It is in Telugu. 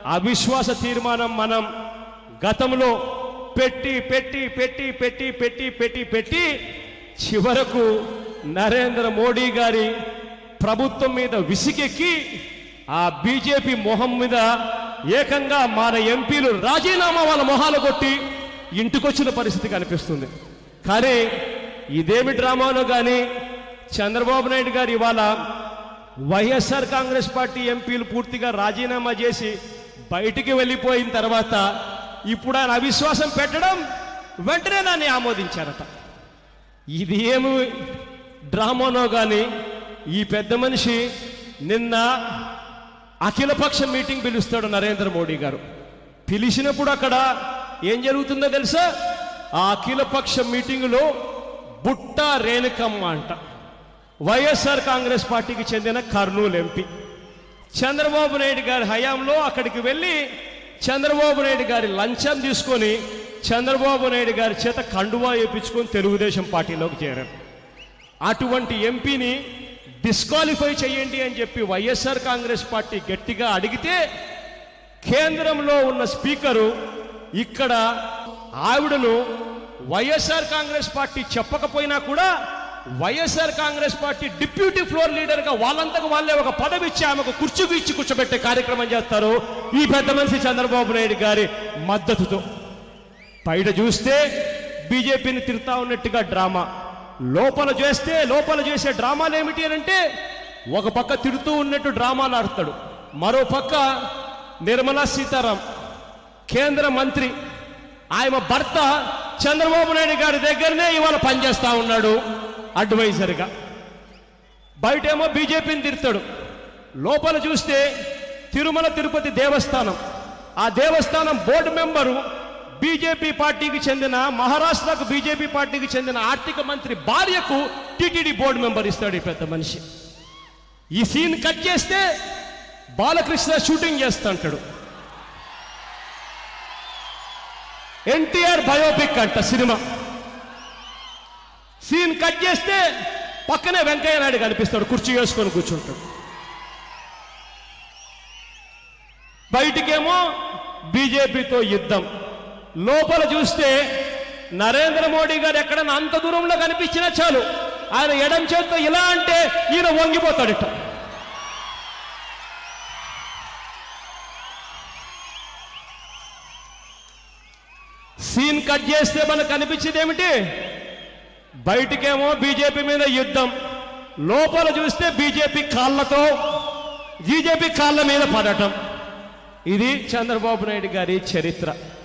అవిశ్వాస తీర్మానం మనం గతంలో పెట్టి పెట్టి పెట్టి పెట్టి పెట్టి పెట్టి పెట్టి చివరకు నరేంద్ర మోడీ గారి ప్రభుత్వం మీద విసిగెక్కి ఆ బీజేపీ మొహం మీద ఏకంగా మన ఎంపీలు రాజీనామా వాళ్ళ మొహాలు కొట్టి ఇంటికొచ్చిన పరిస్థితి కనిపిస్తుంది కానీ ఇదేమి డ్రామాలో కానీ చంద్రబాబు నాయుడు గారు ఇవాళ వైఎస్ఆర్ కాంగ్రెస్ పార్టీ ఎంపీలు పూర్తిగా రాజీనామా చేసి బయటికి వెళ్ళిపోయిన తర్వాత ఇప్పుడు ఆయన అవిశ్వాసం పెట్టడం వెంటనే దాన్ని ఆమోదించారట ఇది ఏమి డ్రామానో కానీ ఈ పెద్ద మనిషి నిన్న అఖిలపక్ష మీటింగ్ పిలుస్తాడు నరేంద్ర మోడీ గారు పిలిచినప్పుడు అక్కడ ఏం జరుగుతుందో తెలుసా ఆ అఖిలపక్ష మీటింగులో బుట్ట రేణుకమ్మ అంట వైఎస్ఆర్ కాంగ్రెస్ పార్టీకి చెందిన కర్నూలు ఎంపీ చంద్రబాబు నాయుడు గారి హయాంలో అక్కడికి వెళ్ళి చంద్రబాబు నాయుడు గారి లంచం తీసుకొని చంద్రబాబు నాయుడు గారి చేత కండువా వేయించుకొని తెలుగుదేశం పార్టీలోకి చేరారు అటువంటి ఎంపీని డిస్క్వాలిఫై చేయండి అని చెప్పి వైఎస్ఆర్ కాంగ్రెస్ పార్టీ గట్టిగా అడిగితే కేంద్రంలో ఉన్న స్పీకరు ఇక్కడ ఆవిడను వైఎస్ఆర్ కాంగ్రెస్ పార్టీ చెప్పకపోయినా కూడా YSR Congress party deputy floor లీడర్గా వాళ్ళంతకు వాళ్ళే ఒక పదవి ఇచ్చి ఆమెకు కుర్చీ ఇచ్చి కూర్చోబెట్టే కార్యక్రమం చేస్తారు ఈ పెద్ద మనిషి చంద్రబాబు నాయుడు గారి మద్దతుతో బయట చూస్తే బీజేపీని తిరుగుతా ఉన్నట్టుగా డ్రామా లోపల చేస్తే లోపల చేసే డ్రామాలు ఏమిటి అని అంటే ఒక పక్క తిడుతూ ఉన్నట్టు డ్రామాలు ఆడతాడు మరో పక్క నిర్మలా సీతారాం కేంద్ర మంత్రి ఆయన భర్త చంద్రబాబు నాయుడు గారి దగ్గరనే ఇవాళ పనిచేస్తా ఉన్నాడు అడ్వైజర్గా బయటేమో బీజేపీని తిడతాడు లోపల చూస్తే తిరుమల తిరుపతి దేవస్థానం ఆ దేవస్థానం బోర్డు మెంబరు బీజేపీ పార్టీకి చెందిన మహారాష్ట్రకు బీజేపీ పార్టీకి చెందిన ఆర్థిక మంత్రి భార్యకు టీటీడీ బోర్డు మెంబర్ ఇస్తాడు ఈ పెద్ద మనిషి ఈ సీన్ కట్ చేస్తే బాలకృష్ణ షూటింగ్ చేస్తా అంటాడు ఎన్టీఆర్ బయోపిక్ అంట సినిమా సీన్ కట్ చేస్తే పక్కనే వెంకయ్య నాయుడు కనిపిస్తాడు కుర్చీ వేసుకొని కూర్చుంటాడు బయటికేమో బీజేపీతో యుద్ధం లోపల చూస్తే నరేంద్ర మోడీ గారు ఎక్కడన్నా అంత దూరంలో కనిపించినా చాలు ఆయన ఎడం చేత్తో ఇలా అంటే ఈయన వంగిపోతాడట సీన్ కట్ చేస్తే మనకు కనిపించేది ఏమిటి బయటికేమో బీజేపీ మీద యుద్ధం లోపల చూస్తే బీజేపీ కాళ్ళతో బీజేపీ కాళ్ళ మీద పడటం ఇది చంద్రబాబు నాయుడు గారి చరిత్ర